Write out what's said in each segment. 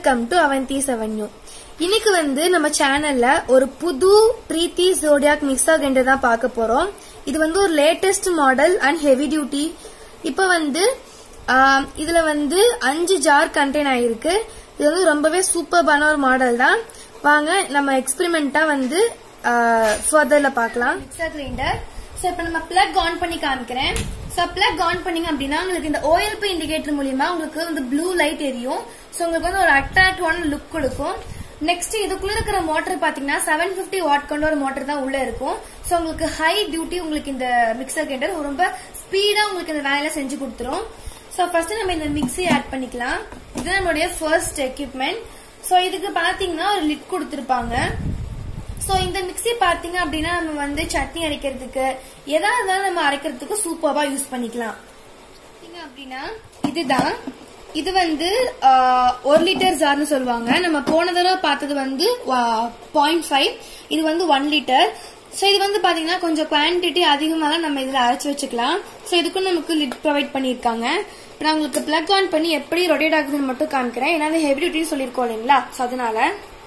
welcome to Avanti செவன்யூ இன்னைக்கு வந்து நம்ம சேனல்ல ஒரு புது பிரீத்தி ஜோடியாக் மிக்சர் கிரைண்டர் தான் பார்க்க போறோம் இது வந்து ஒரு latest model and heavy duty இப்போ வந்து ஆஹ், இதுல வந்து அஞ்சு ஜார் கண்டெயின் ஆயிருக்கு இது வந்து ரொம்பவே சூப்பர்பான ஒரு மாடல் தான் வாங்க நம்ம எக்ஸ்பெரிமெண்டா வந்து ஃபர்தர்ல பார்க்கலாம் மிக்சர் கிரைண்டர் ஸோ இப்போ நம்ம பிளக் ஆன் பண்ணி காமிக்கிறேன் ஸோ பிளக் ஆன் பண்ணீங்க அப்படின்னா உங்களுக்கு இந்த ஓஎல்பி இண்டிகேட்டர் மூலியமா உங்களுக்கு வந்து ப்ளூ லைட் எரியும் ஸோ உங்களுக்கு வந்து ஒரு அட்ராக்டிவான லுக் கொடுக்கும் நெக்ஸ்ட் இதுக்குள்ள இருக்கிற மோட்டர் பாத்தீங்கன்னா செவன் பிப்டி வாட் கொண்ட ஒரு மோட்டர் தான் உள்ள இருக்கும் ஸோ உங்களுக்கு ஹை டியூட்டி உங்களுக்கு இந்த மிக்சர் கிரைண்டர் ரொம்ப ஸ்பீடா உங்களுக்கு இந்த வேலையில செஞ்சு கொடுத்துரும் ஸோ ஃபர்ஸ்ட் நம்ம இந்த மிக்ஸி ஆட் பண்ணிக்கலாம் இது நம்மளுடைய ஃபர்ஸ்ட் எக்யூப்மெண்ட் ஸோ இதுக்கு பாத்தீங்கன்னா ஒரு லிட் கொடுத்துருப்பாங்க சோ இந்த மிக்ஸி பாத்தீங்க அப்படின்னா நம்ம வந்து சட்னி அரைக்கிறதுக்கு எதா இருந்தாலும் நம்ம அரைக்கிறதுக்கு சூப்பர்வா யூஸ் பண்ணிக்கலாம் பாத்தீங்க அப்படின்னா இதுதான் இது வந்து ஆஹ், ஒரு லிட்டர் ஜார்னு சொல்லுவாங்க நம்ம போன தடவை பார்த்தது வந்து பாயிண்ட் ஃபைவ் இது வந்து ஒன் லிட்டர் ஸோ இது வந்து பாத்தீங்கன்னா கொஞ்சம் குவான்டிட்டி அதிகமாக நம்ம இதுல அரைச்சு வச்சுக்கலாம் ஸோ இதுக்கும் நமக்கு லிட் ப்ரொவைட் பண்ணியிருக்காங்க இப்போ நான் உங்களுக்கு பிளக் ஆன் பண்ணி எப்படி ரொட்டேட் ஆகுதுன்னு மட்டும் காமிக்கிறேன் ஏன்னா ஹெவி டியூட்டின்னு சொல்லியிருக்கோம் இல்லைங்களா ஸோ அதனால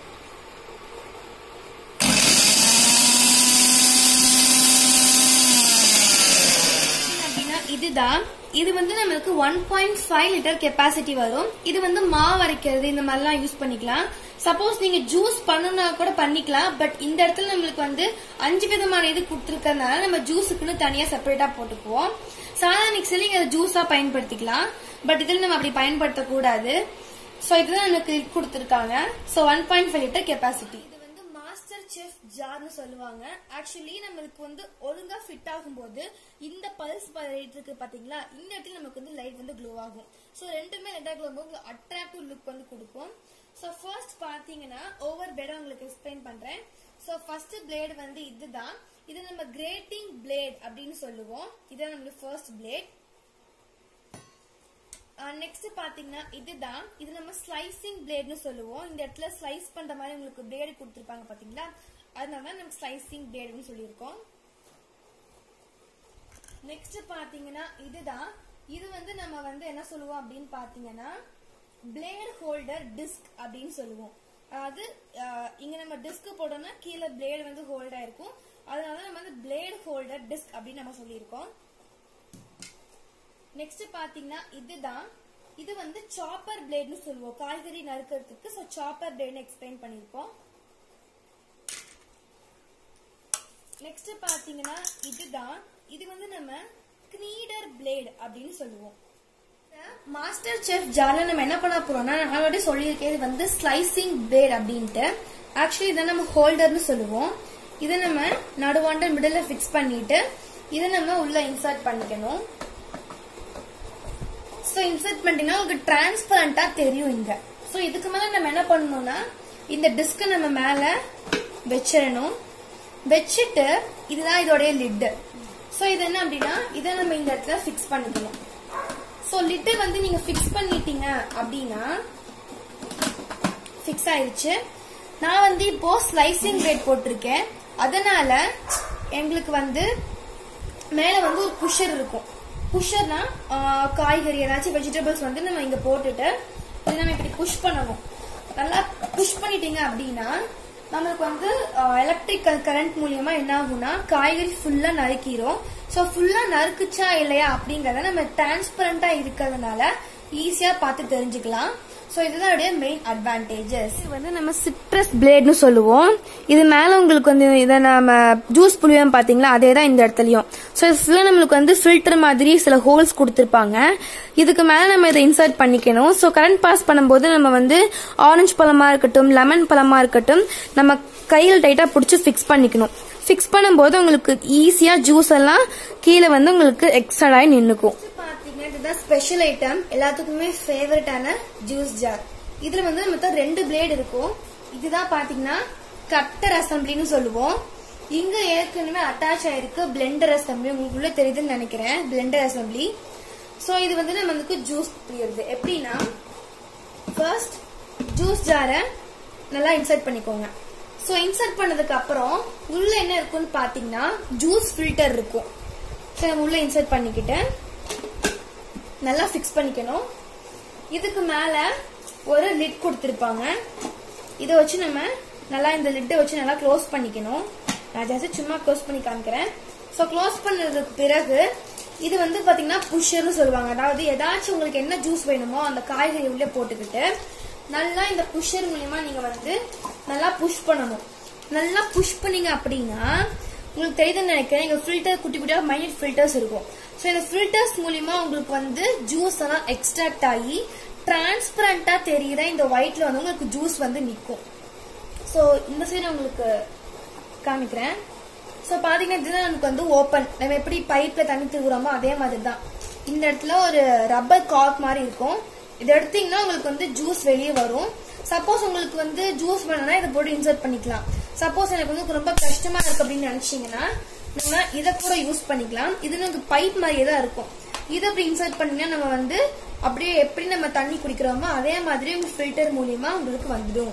அப்படின்னா இதுதான் இது வந்து நம்மளுக்கு one point five litre capacity வரும் இது வந்து மாவு அரைக்கிறது இந்த மாதிரிலாம் யூஸ் பண்ணிக்கலாம் சப்போஸ் நீங்க ஜூஸ் பண்ணணும்னா கூட பண்ணிக்கலாம் பட் இந்த இடத்துல நம்மளுக்கு வந்து அஞ்சு விதமான இது கொடுத்துருக்கறதுனால நம்ம ஜூஸுக்குன்னு தனியா செப்பரேட்டா போட்டுக்குவோம் சாதாரண மிக்சில நீங்க ஜூஸா பயன்படுத்திக்கலாம் பட் இதில் நம்ம அப்படி பயன்படுத்தக்கூடாது சோ இதுதான் நமக்கு கொடுத்துருக்காங்க so one point five litre capacity இது வந்து மாஸ்டர் செஃப் ஜார்னு சொல்லுவாங்க ஆக்சுவலி நம்மளுக்கு வந்து ஒழுங்கா ஃபிட் ஆகும்போது இந்த பல்ஸ் லைட் இருக்கு பாத்தீங்களா இந்த இடத்துல நமக்கு வந்து லைட் வந்து க்ளோ ஆகும் சோ ரெண்டுமே லைட்டா க்ளோ ஆகும் அட்ராக்டிவ் லுக் வந்து கொடுக்கும் சோ ஃபர்ஸ்ட் பாத்தீங்கன்னா ஓவர் பெட உங்களுக்கு எக்ஸ்பிளைன் பண்றேன் சோ ஃபர்ஸ்ட் பிளேட் வந்து இதுதான் இது நம்ம கிரேட்டிங் பிளேட் அப்படின்னு சொல்லுவோம் இதுதான் நம்மளுக்கு ஃபர்ஸ்ட் பிளேட் நெக்ஸ்ட் பாத்தீங்கன்னா இதுதான் இது நம்ம ஸ்லைசிங் பிளேட்னு சொல்லுவோம் இந்த இடத்துல ஸ்லைஸ் பண்ற மாதிரி உங்களுக்கு பிளேடு கொடுத்துருப்பாங்க பாத்தீங்களா அதனால தான் நம்ம ஸ்லைசிங் பிளேடுன்னு சொல்லியிருக்கோம் நெக்ஸ்ட் பாத்தீங்கன்னா இதுதான் இது வந்து நம்ம வந்து என்ன சொல்லுவோம் அப்படின்னு பாத்தீங்கன்னா பிளேட் ஹோல்டர் டிஸ்க் அப்படின்னு சொல்லுவோம் அதாவது அஹ், இங்க நம்ம டிஸ்க் போட்டோம்னா கீழே பிளேடு வந்து ஹோல்டா இருக்கும் அதனால நம்ம வந்து பிளேட் ஹோல்டர் டிஸ்க் அப்படின்னு நம்ம சொல்லியிருக்கோம் நெக்ஸ்ட் பாத்தீங்கன்னா இதுதான் இது வந்து சாப்பர் பிளேட்னு சொல்லுவோம் காய்கறி நறுக்கிறதுக்கு சோ சாப்பர் பிளேட்னு எக்ஸ்பிளைன் பண்ணிருக்கோம் நெக்ஸ்ட் பாத்தீங்கன்னா இதுதான் இது வந்து நம்ம கிரீடர் பிளேட் அப்படின்னு சொல்லுவோம் மாஸ்டர் செஃப் ஜார்ல நம்ம என்ன பண்ண போறோம்னா நான் ஆல்ரெடி சொல்லியிருக்கேன் இது வந்து ஸ்லைசிங் பிளேட் அப்படின்ட்டு ஆக்சுவலி இதை நம்ம ஹோல்டர்னு சொல்லுவோம் இதை நம்ம நடுவாண்ட மிடில் ஃபிக்ஸ் பண்ணிட்டு இதை நம்ம உள்ள இன்சர்ட் பண்ணிக்கணும் சோ இன்சர்ட் பண்ணிட்டீங்கன்னா உங்களுக்கு டிரான்ஸ்பரண்டா தெரியும் இங்க சோ இதுக்கு மேல நம்ம என்ன பண்ணணும்னா இந்த டிஸ்க நம்ம மேல வச்சிடணும் வச்சுட்டு இதுதான் இதோடைய லிட் சோ இது என்ன அப்படின்னா இதை நம்ம இந்த இடத்துல ஃபிக்ஸ் பண்ணிக்கணும் சோ லிட்டை வந்து நீங்க ஃபிக்ஸ் பண்ணிட்டீங்க அப்படின்னா ஃபிக்ஸ் ஆயிருச்சு நான் வந்து இப்போ ஸ்லைசிங் பிளேட் போட்டிருக்கேன் அதனால எங்களுக்கு வந்து மேல வந்து ஒரு புஷர் இருக்கும் புஷர்னா காய்கறி ஏதாச்சும் வெஜிடபிள்ஸ் வந்து நம்ம இங்க போட்டுட்டு இதை நம்ம இப்படி புஷ் பண்ணணும் நல்லா புஷ் பண்ணிட்டீங்க அப்படின்னா நம்மளுக்கு வந்து எலக்ட்ரிக்கல் கரண்ட் மூலியமா என்ன ஆகும்னா காய்கறி ஃபுல்லா நறுக்கிரும் சோ ஃபுல்லா நறுக்குச்சா இல்லையா அப்படிங்கறத நம்ம டிரான்ஸ்பரண்டா இருக்கிறதுனால ஈஸியா பார்த்து தெரிஞ்சுக்கலாம் சோ இதுதான் இதோடைய மெயின் அட்வான்டேஜஸ் இது வந்து நம்ம சிட்ரஸ் பிளேட்னு சொல்லுவோம் இது மேல உங்களுக்கு வந்து இதை நம்ம ஜூஸ் புளியோம் பாத்தீங்களா அதே தான் இந்த இடத்துலயும் சோ இது ஃபுல்லா நம்மளுக்கு வந்து ஃபில்டர் மாதிரி சில ஹோல்ஸ் கொடுத்துருப்பாங்க இதுக்கு மேல நம்ம இதை இன்சர்ட் பண்ணிக்கணும் சோ கரண்ட் பாஸ் பண்ணும்போது நம்ம வந்து ஆரஞ்சு பழமா இருக்கட்டும் லெமன் பழமா இருக்கட்டும் நம்ம கையில் டைட்டா பிடிச்சி ஃபிக்ஸ் பண்ணிக்கணும் ஃபிக்ஸ் பண்ணும்போது உங்களுக்கு ஈஸியா ஜூஸ் எல்லாம் கீழே வந்து உங்களுக்கு எக்ஸ்ட்ரா ஆகி நின்னுக்கும் பாத்தீங்கன்னா இதுதான் ஸ்பெஷல் ஐட்டம் எல்லாத்துக்குமே ஃபேவரட்டான ஜூஸ் ஜார் இதுல வந்து மொத்தம் ரெண்டு பிளேட் இருக்கும் இதுதான் பாத்தீங்கன்னா கட்டர் அசம்பிளின்னு சொல்லுவோம் இங்க ஏற்கனவே அட்டாச் ஆயிருக்கு பிளெண்டர் அசம்பிளி உங்களுக்கு உள்ள தெரியுதுன்னு நினைக்கிறேன் பிளெண்டர் அசம்பிளி சோ இது வந்து நமக்கு ஜூஸ் புரியுது எப்படின்னா ஃபர்ஸ்ட் ஜூஸ் ஜாரை நல்லா இன்சர்ட் பண்ணிக்கோங்க சோ இன்சர்ட் பண்ணதுக்கு அப்புறம் உள்ள என்ன இருக்கும்னு பாத்தீங்கன்னா ஜூஸ் ஃபில்டர் இருக்கும் சோ நம்ம உள்ள இன்சர்ட் பண்ணிக்கிட்டு நல்லா ஃபிக்ஸ் பண்ணிக்கணும் இதுக்கு மேல ஒரு லிட் கொடுத்துருப்பாங்க இதை வச்சு நம்ம நல்லா இந்த லிட்டை வச்சு நல்லா க்ளோஸ் பண்ணிக்கணும் நான் ஜஸ்ட் சும்மா க்ளோஸ் பண்ணி காமிக்கிறேன் ஸோ க்ளோஸ் பண்ணதுக்கு பிறகு இது வந்து பாத்தீங்கன்னா புஷ்ஷர்னு சொல்லுவாங்க அதாவது ஏதாச்சும் உங்களுக்கு என்ன ஜூஸ் வேணுமோ அந்த காய்கறி உள்ளே போட்டுக்கிட்டு நல்லா இந்த புஷ்ஷர் மூலியமா நீங்க வந்து நல்லா புஷ் பண்ணணும் நல்லா புஷ் பண்ணீங்க அப்படின்னா உங்களுக்கு தெரியுதுன்னு நினைக்கிறேன் இங்க ஃபில்டர் குட்டி குட்டியா மைனட் ஃபில்டர்ஸ் இருக்கும் ஸோ இந்த ஃபில்டர்ஸ் மூலியமா உங்களுக்கு வந்து ஜூஸ் எல்லாம் எக்ஸ்ட்ராக்ட் ஆகி டிரான்ஸ்பரண்டா தெரியுற இந்த ஒயிட்ல வந்து உங்களுக்கு ஜூஸ் வந்து நிற்கும் ஸோ இந்த சைடு உங்களுக்கு காமிக்கிறேன் ஸோ பாத்தீங்கன்னா இதுதான் நமக்கு வந்து ஓப்பன் நம்ம எப்படி பைப்ல தண்ணி திருகுறோமோ அதே மாதிரி தான் இந்த இடத்துல ஒரு ரப்பர் கார்க் மாதிரி இருக்கும் இதை எடுத்தீங்கன்னா உங்களுக்கு வந்து ஜூஸ் வெளியே வரும் சப்போஸ் உங்களுக்கு வந்து ஜூஸ் வேணும்னா இதை போட்டு இன்சர்ட் பண்ணிக்கலாம் சப்போஸ் எனக்கு வந்து ரொம்ப கஷ்டமா இருக்கு அப்படின்னு நினைச்சீங்கன்னா நம்ம இதை கூட யூஸ் பண்ணிக்கலாம் இது நமக்கு பைப் மாதிரியே தான் இருக்கும் இதை அப்படி இன்சர்ட் பண்ணீங்கன்னா நம்ம வந்து அப்படியே எப்படி நம்ம தண்ணி குடிக்கிறோமோ அதே மாதிரி உங்க ஃபில்டர் மூலியமா உங்களுக்கு வந்துடும்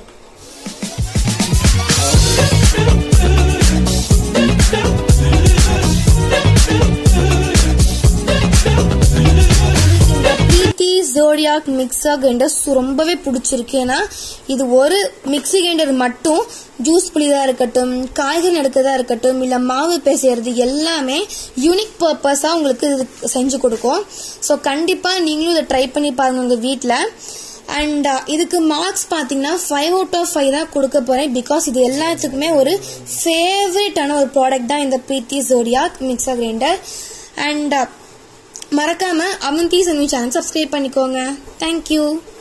பிரீத்தி ஜோடியாக் மிக்ஸா கிரைண்டர் ரொம்பவே பிடிச்சிருக்கு ஏன்னா இது ஒரு மிக்ஸி கிரைண்டர் மட்டும் ஜூஸ் புளிதா இருக்கட்டும் காய்கறி எடுக்கிறதா இருக்கட்டும் இல்ல மாவு பேசுறது எல்லாமே யூனிக் பர்பஸா உங்களுக்கு இது செஞ்சு கொடுக்கும் ஸோ கண்டிப்பா நீங்களும் இதை ட்ரை பண்ணி பாருங்க உங்க வீட்டில் அண்ட் இதுக்கு மார்க்ஸ் பார்த்தீங்கன்னா ஃபைவ் அவுட் ஆஃப் ஃபைவ் தான் கொடுக்க போறேன் பிகாஸ் இது எல்லாத்துக்குமே ஒரு ஃபேவரட்டான ஒரு ப்ராடக்ட் தான் இந்த Preethi Zodiac mixer grinder and மறக்காம அவந்தி சமி சேனல் சப்ஸ்கிரைப் பண்ணிக்கோங்க தேங்க்யூ